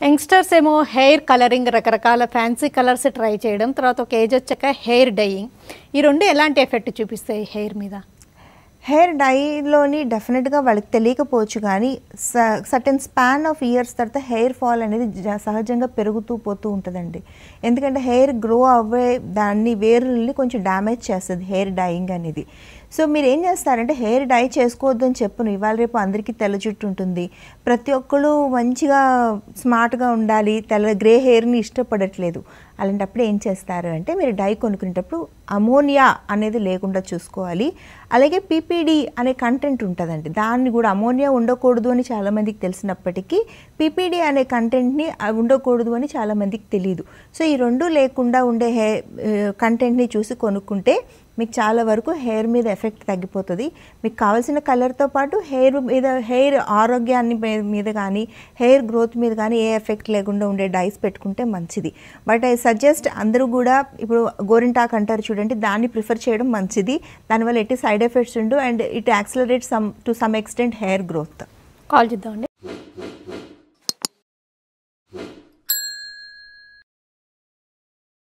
youngsters ఏమో hair colouring రకరకాల fancy colours try చేయడం తర్వాత ఒక ఏజ్ వచ్చాక హెయిర్ డైయింగ్ ఈ రెండు ఎలాంటి ఎఫెక్ట్ చూపిస్తాయి హెయిర్ మీద హెయిర్ డైలోని డెఫినెట్గా వాళ్ళకి తెలియకపోవచ్చు కానీ సర్టెన్ స్పాన్ ఆఫ్ ఇయర్స్ తర్వాత హెయిర్ ఫాల్ అనేది జ- సహజంగా పెరుగుతూ పోతూ ఉంటుందండి ఎందుకంటే హెయిర్ గ్రో అవ్వే దాన్ని వేరుల్ని కొంచెం డ్యామేజ్ చేస్తుంది హెయిర్ డైయింగ్ అనేది సో మీరు ఏం చేస్తారంటే హెయిర్ డై చేసుకోవద్దు అని చెప్పను ఇవాళ రేపు అందరికీ తెల్ల జుట్టు ఉంటుంది ప్రతి ఒక్కళ్ళు మంచిగా స్మార్ట్గా ఉండాలి తెల్ల గ్రే హెయిర్ని ఇష్టపడట్లేదు అలాంటప్పుడు ఏం చేస్తారు అంటే మీరు డై కొనుక్కునేటప్పుడు అమోనియా అనేది లేకుండా చూసుకోవాలి అలాగే పీపీడి అనే కంటెంట్ ఉంటుందండి దాన్ని కూడా అమోనియా ఉండకూడదు అని చాలామందికి తెలిసినప్పటికీ పీపీడి అనే కంటెంట్ని అవి ఉండకూడదు అని చాలామందికి తెలియదు సో ఈ రెండు లేకుండా ఉండే హే కంటెంట్ని చూసి కొనుక్కుంటే మీకు చాలా వరకు హెయిర్ మీద ఎఫెక్ట్ తగ్గిపోతుంది మీకు కావాల్సిన కలర్తో పాటు హెయిర్ మీద హెయిర్ ఆరోగ్యాన్ని మీ- మీద కానీ హెయిర్ గ్రోత్ మీద కానీ ఏ ఎఫెక్ట్ లేకుండా ఉండే డైస్ పెట్టుకుంటే మంచిది బట్ ఐ సజెస్ట్ అందరూ కూడా ఇప్పుడు గోరింటాక్ అంటారు చూడండి దాన్ని ప్రిఫర్ చేయడం మంచిది దానివల్ల ఎట్టి సైడ్ ఎఫెక్ట్స్ ఉండు and it accelerate some to some extent hair growth call చేద్దామండి